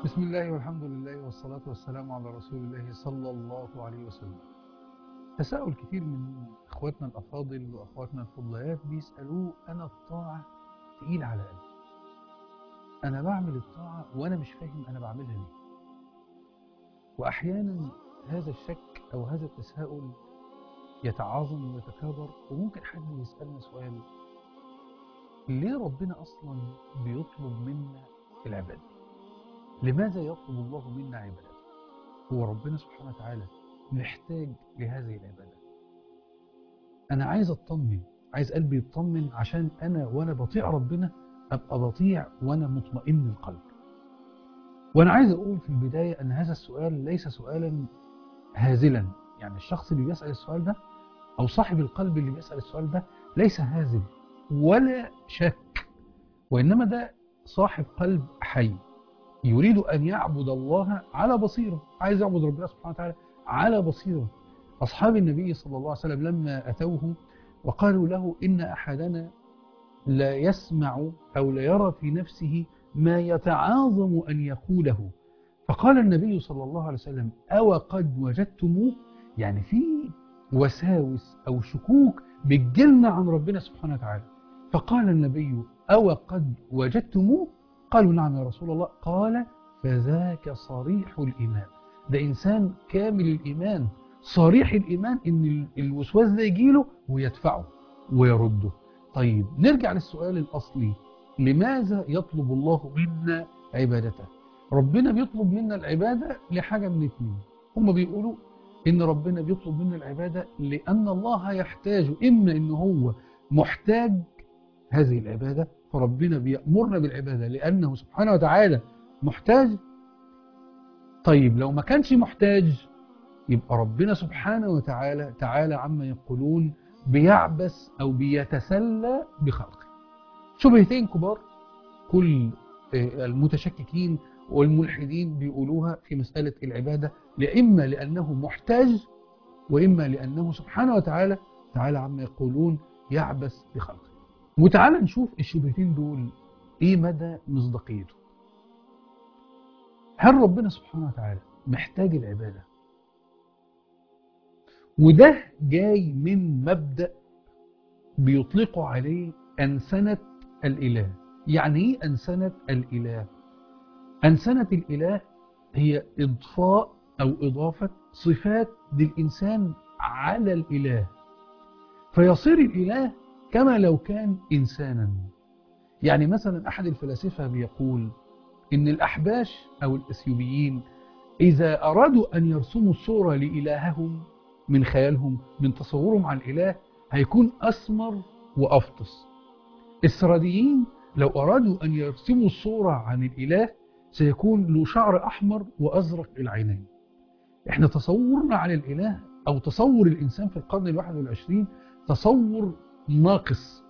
بسم الله والحمد لله والصلاة والسلام على رسول الله صلى الله عليه وسلم تساؤل كتير من اخواتنا الافاضل واخواتنا الفضليات بيسالوه انا الطاعه تقيل على قلبي انا بعمل الطاعه وانا مش فاهم انا بعملها ليه واحيانا هذا الشك او هذا التساؤل يتعاظم ويتكابر وممكن حد يسالنا سؤال ليه ربنا اصلا بيطلب منا العباده لماذا يطلب الله منا عبادته هو ربنا سبحانه وتعالى محتاج لهذه العبادة أنا عايز أطمن عايز قلبي يطمن عشان أنا وأنا بطيع ربنا أبقى بطيع وأنا مطمئن القلب وأنا عايز أقول في البداية أن هذا السؤال ليس سؤالا هازلا يعني الشخص اللي بيسأل السؤال ده أو صاحب القلب اللي بيسأل السؤال ده ليس هازل ولا شك وإنما ده صاحب قلب حي يريد أن يعبد الله على بصيرة عايز يعبد ربنا سبحانه وتعالى على بصيرة أصحاب النبي صلى الله عليه وسلم لما أتوه وقالوا له إن أحدنا لا يسمع أو لا يرى في نفسه ما يتعاظم أن يقوله فقال النبي صلى الله عليه وسلم أو قد وجدتموه يعني في وساوس أو شكوك بتجلنا عن ربنا سبحانه وتعالى فقال النبي أو قد وجدتموه قالوا نعم يا رسول الله قال فذاك صريح الإيمان ده إنسان كامل الإيمان صريح الإيمان إن الوسواس ده يجيله ويدفعه ويرده طيب نرجع للسؤال الأصلي لماذا يطلب الله منا عبادته ربنا بيطلب منا العبادة لحاجة من اثنين هم بيقولوا إن ربنا بيطلب منا العبادة لأن الله يحتاج إما إن هو محتاج هذه العبادة فربنا بيأمرنا بالعبادة لأنه سبحانه وتعالى محتاج طيب لو ما كانش محتاج يبقى ربنا سبحانه وتعالى تعالى عما يقولون بيعبس أو بيتسلى بخلقه شبهتين كبار كل المتشككين والملحدين بيقولوها في مسألة العبادة لإما لأنه محتاج وإما لأنه سبحانه وتعالى تعالى عما يقولون يعبس بخلقه وتعالى نشوف الشبهتين دول ايه مدى مصداقيته هل ربنا سبحانه وتعالى محتاج العبادة وده جاي من مبدأ بيطلقوا عليه أنسنة الإله يعني ايه أنسنة الإله أنسنة الإله هي إضفاء أو إضافة صفات للإنسان على الإله فيصير الإله كما لو كان إنسانا يعني مثلا أحد الفلاسفة بيقول إن الأحباش أو الأثيوبيين إذا أرادوا أن يرسموا صورة لإلههم من خيالهم من تصورهم عن الإله هيكون أسمر وأفطس السراديين لو أرادوا أن يرسموا الصورة عن الإله سيكون له شعر أحمر وأزرق العينين إحنا تصورنا عن الإله أو تصور الإنسان في القرن الواحد والعشرين تصور ناقص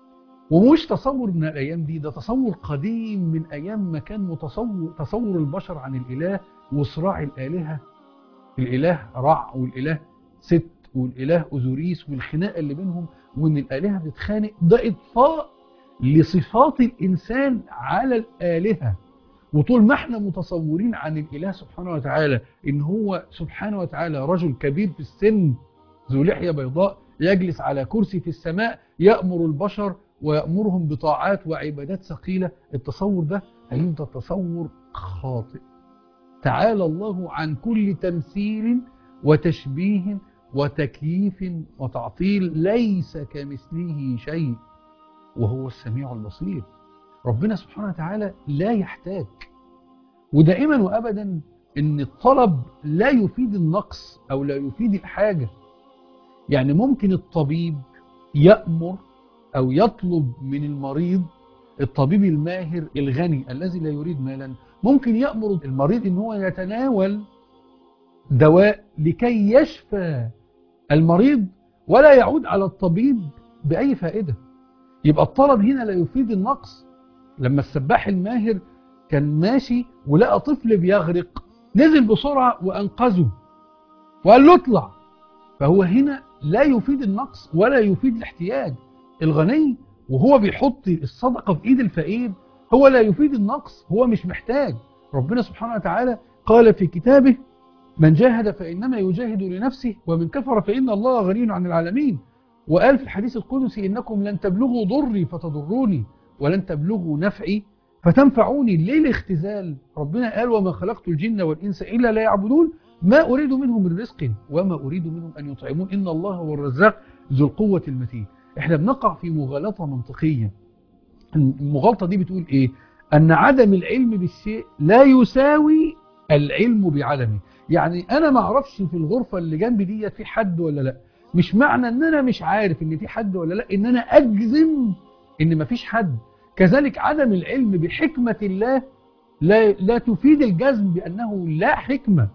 ومش تصور من الأيام دي ده تصور قديم من أيام ما كان متصور تصور البشر عن الإله وصراع الآلهة الإله رع والإله ست والإله أزوريس والخناقة اللي بينهم وإن الآلهة بتتخانق ده إضفاء لصفات الإنسان على الآلهة وطول ما احنا متصورين عن الإله سبحانه وتعالى إن هو سبحانه وتعالى رجل كبير في السن ذو لحية بيضاء يجلس على كرسي في السماء يأمر البشر ويأمرهم بطاعات وعبادات ثقيلة التصور ده هيبقى تصور خاطئ تعالى الله عن كل تمثيل وتشبيه وتكييف وتعطيل ليس كمثله شيء وهو السميع البصير ربنا سبحانه وتعالى لا يحتاج ودائما وأبدا ان الطلب لا يفيد النقص أو لا يفيد الحاجة يعني ممكن الطبيب يأمر أو يطلب من المريض الطبيب الماهر الغني الذي لا يريد مالا ممكن يأمر المريض ان هو يتناول دواء لكي يشفى المريض ولا يعود على الطبيب بأي فائدة يبقى الطلب هنا لا يفيد النقص لما السباح الماهر كان ماشي ولقى طفل بيغرق نزل بسرعة وأنقذه وقال له اطلع فهو هنا لا يفيد النقص ولا يفيد الاحتياج الغني وهو بيحط الصدقة في ايد الفقير هو لا يفيد النقص هو مش محتاج ربنا سبحانه وتعالى قال في كتابه من جاهد فإنما يجاهد لنفسه ومن كفر فإن الله غني عن العالمين وقال في الحديث القدسي إنكم لن تبلغوا ضري فتضروني ولن تبلغوا نفعي فتنفعوني ليه الاختزال ربنا قال وما خلقت الجن والإنس إلا لا يعبدون ما أريد منهم من رزق وما أريد منهم أن يطعمون إن الله هو الرزاق ذو القوة المتين احنا بنقع في مغالطة منطقية المغالطة دي بتقول ايه ان عدم العلم بالشيء لا يساوي العلم بعدمه يعني انا ما اعرفش في الغرفة اللي جنبي ديت في حد ولا لا مش معنى ان انا مش عارف ان في حد ولا لا ان انا اجزم ان مفيش حد كذلك عدم العلم بحكمة الله لا, لا تفيد الجزم بانه لا حكمة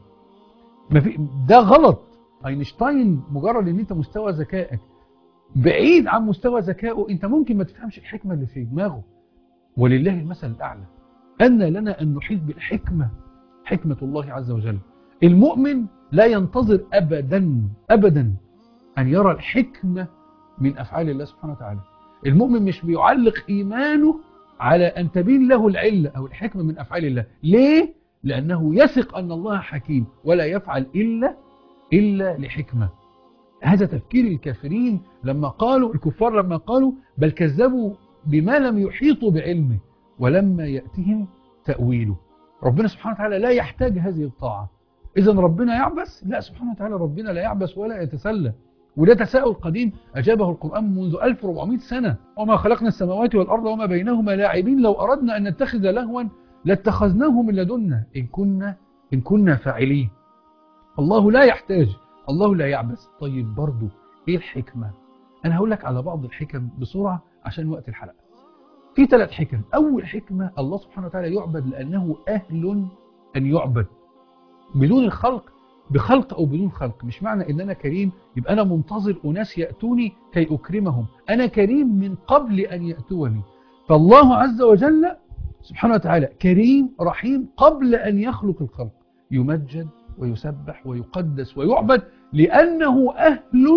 ما في ده غلط اينشتاين مجرد ان انت مستوى ذكائك بعيد عن مستوى ذكائه انت ممكن ما تفهمش الحكمة اللي في دماغه ولله المثل الأعلى أن لنا أن نحيط بالحكمة حكمة الله عز وجل المؤمن لا ينتظر أبدا أبدا أن يرى الحكمة من أفعال الله سبحانه وتعالى المؤمن مش بيعلق إيمانه على أن تبين له العلة أو الحكمة من أفعال الله ليه؟ لأنه يثق أن الله حكيم ولا يفعل إلا إلا لحكمة هذا تفكير الكافرين لما قالوا الكفار لما قالوا بل كذبوا بما لم يحيطوا بعلمه ولما يأتهم تأويله ربنا سبحانه وتعالى لا يحتاج هذه الطاعة إذا ربنا يعبس لا سبحانه وتعالى ربنا لا يعبس ولا يتسلى وده تساؤل قديم أجابه القرآن منذ 1400 سنة وما خلقنا السماوات والأرض وما بينهما لاعبين لو أردنا أن نتخذ لهوا لاتخذناه من لدنا إن كنا, إن كنا فاعلين الله لا يحتاج الله لا يعبس طيب برضو إيه الحكمة أنا هقول لك على بعض الحكم بسرعة عشان وقت الحلقة في ثلاث حكم أول حكمة الله سبحانه وتعالى يعبد لأنه أهل أن يعبد بدون الخلق بخلق أو بدون خلق مش معنى إن أنا كريم يبقى أنا منتظر أناس يأتوني كي أكرمهم أنا كريم من قبل أن يأتوني فالله عز وجل سبحانه وتعالى كريم رحيم قبل أن يخلق الخلق يمجد ويسبح ويقدس ويعبد لأنه أهل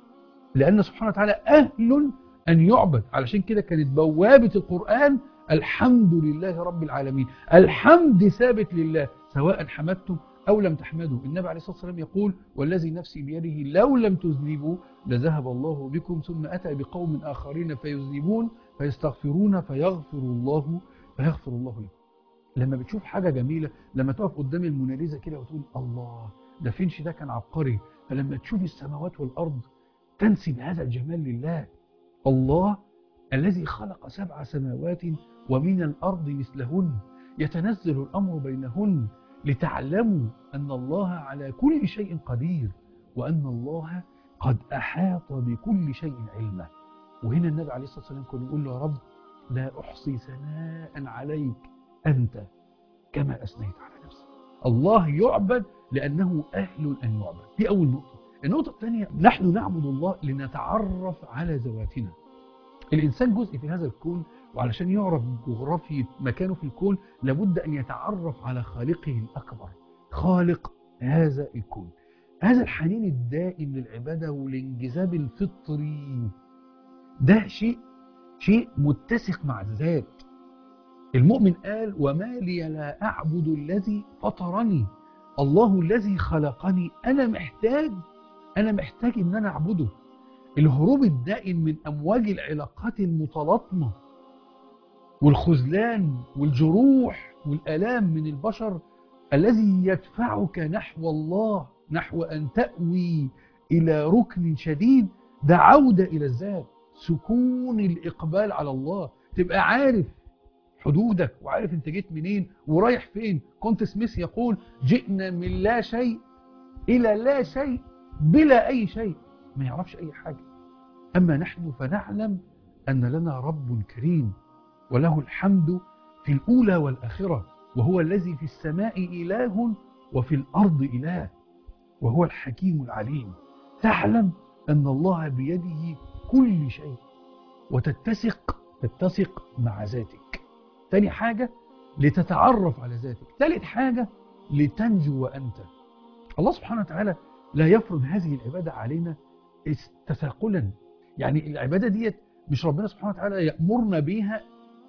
لأن سبحانه وتعالى أهل أن يعبد علشان كده كانت بوابة القرآن الحمد لله رب العالمين الحمد ثابت لله سواء حمدتم أو لم تحمدوا النبي عليه الصلاة والسلام يقول والذي نفسي بيده لو لم تذنبوا لذهب الله بكم ثم أتى بقوم آخرين فيذنبون فيستغفرون فيغفر الله فيغفر الله لهم لما بتشوف حاجة جميلة لما تقف قدام الموناليزا كده وتقول الله ده فينش ده كان عبقري فلما تشوف السماوات والأرض تنسب هذا الجمال لله الله الذي خلق سبع سماوات ومن الأرض مثلهن يتنزل الأمر بينهن لتعلموا أن الله على كل شيء قدير وأن الله قد أحاط بكل شيء علما وهنا النبي عليه الصلاة والسلام كان يقول له يا رب لا أحصي ثناء عليك أنت كما أثنيت على نفسك الله يعبد لأنه أهل أن يعبد دي أول نقطة النقطة الثانية نحن نعبد الله لنتعرف على ذواتنا الإنسان جزء في هذا الكون وعلشان يعرف جغرافي مكانه في الكون لابد أن يتعرف على خالقه الأكبر خالق هذا الكون هذا الحنين الدائم للعبادة والانجذاب الفطري ده شيء شيء متسق مع الذات المؤمن قال وما لي لا أعبد الذي فطرني الله الذي خلقني أنا محتاج أنا محتاج إن أنا أعبده الهروب الدائم من أمواج العلاقات المتلاطمة والخذلان والجروح والآلام من البشر الذي يدفعك نحو الله نحو أن تأوي إلى ركن شديد ده عودة إلى الذات سكون الإقبال على الله تبقى عارف حدودك وعارف انت جيت منين ورايح فين كونت سميث يقول جئنا من لا شيء إلى لا شيء بلا أي شيء ما يعرفش أي حاجة أما نحن فنعلم أن لنا رب كريم وله الحمد في الأولى والآخرة وهو الذي في السماء إله وفي الأرض إله وهو الحكيم العليم تعلم أن الله بيده كل شيء وتتسق تتسق مع ذاتك تاني حاجة لتتعرف على ذاتك ثالث حاجة لتنجو أنت الله سبحانه وتعالى لا يفرض هذه العبادة علينا تثاقلا يعني العبادة ديت مش ربنا سبحانه وتعالى يأمرنا بيها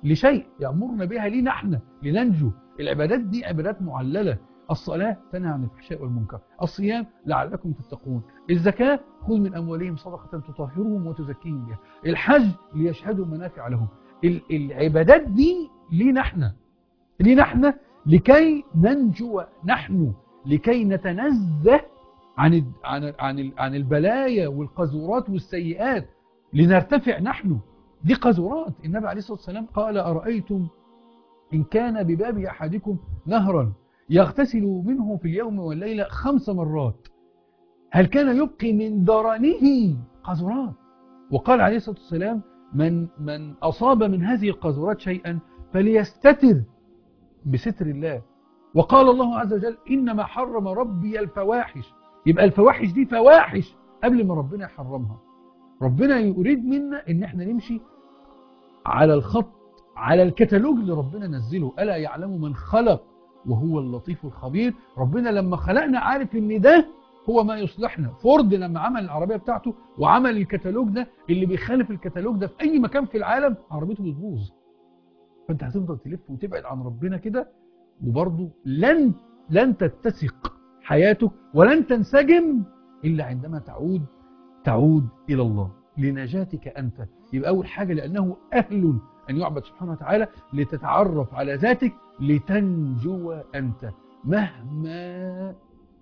لشيء يأمرنا بها لينا احنا لننجو العبادات دي عبادات معللة الصلاة تنهى عن الفحشاء والمنكر الصيام لعلكم تتقون الزكاة خذ من أموالهم صدقة تطهرهم وتزكيهم بها الحج ليشهدوا منافع لهم ال- العبادات دي لينا احنا لينا احنا لكي ننجو نحن لكي نتنزه عن ال- عن ال- عن ال- عن البلايا والقذورات والسيئات لنرتفع نحن دي قذورات النبي عليه الصلاة والسلام قال أرأيتم إن كان بباب أحدكم نهرا يغتسل منه في اليوم والليلة خمس مرات هل كان يبقي من درنه قذورات وقال عليه الصلاة والسلام من, من أصاب من هذه القذورات شيئا فليستتر بستر الله وقال الله عز وجل إنما حرم ربي الفواحش يبقى الفواحش دي فواحش قبل ما ربنا يحرمها ربنا يريد منا ان احنا نمشي على الخط على الكتالوج اللي ربنا نزله ألا يعلم من خلق وهو اللطيف الخبير ربنا لما خلقنا عارف ان ده هو ما يصلحنا فورد لما عمل العربية بتاعته وعمل الكتالوج ده اللي بيخالف الكتالوج ده في اي مكان في العالم عربيته بتبوظ فانت هتفضل تلف وتبعد عن ربنا كده وبرضه لن لن تتسق حياتك ولن تنسجم الا عندما تعود تعود الى الله لنجاتك انت يبقى اول حاجه لانه اهل ان يعبد سبحانه وتعالى لتتعرف على ذاتك لتنجو انت مهما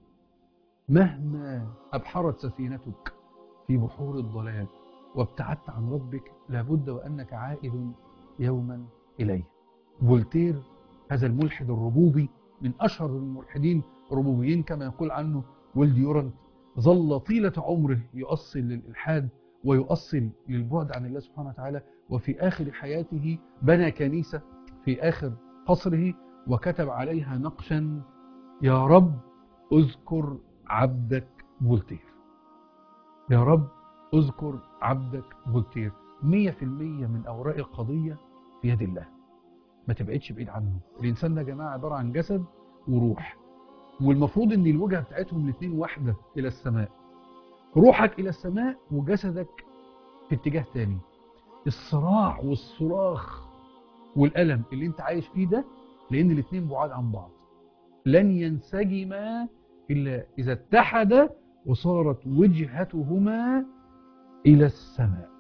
مهما ابحرت سفينتك في بحور الضلال وابتعدت عن ربك لابد وانك عائد يوما اليه فولتير هذا الملحد الربوبي من اشهر الملحدين الربوبيين كما يقول عنه ويل ديورنت ظل طيلة عمره يؤصل للإلحاد ويؤصل للبعد عن الله سبحانه وتعالى وفي آخر حياته بنى كنيسة في آخر قصره وكتب عليها نقشا يا رب اذكر عبدك فولتير يا رب اذكر عبدك فولتير مية في المية من أوراق القضية في يد الله ما تبعدش بعيد عنه الإنسان ده يا جماعة عبارة عن جسد وروح والمفروض ان الوجهه بتاعتهم الاثنين واحده الى السماء روحك الى السماء وجسدك في اتجاه تاني الصراع والصراخ والالم اللي انت عايش فيه ده لان الاثنين بعاد عن بعض لن ينسجما الا اذا اتحدا وصارت وجهتهما الى السماء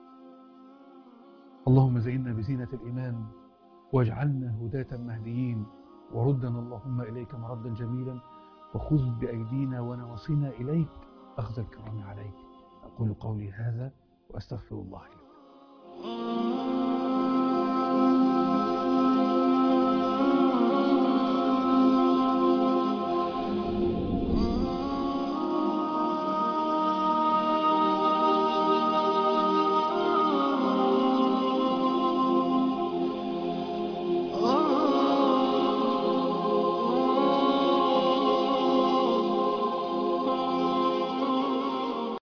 اللهم زينا بزينه الايمان واجعلنا هداة مهديين وردنا اللهم إليك مردا جميلا وخذ بأيدينا ونواصينا إليك أخذ الكرام عليك أقول قولي هذا وأستغفر الله لي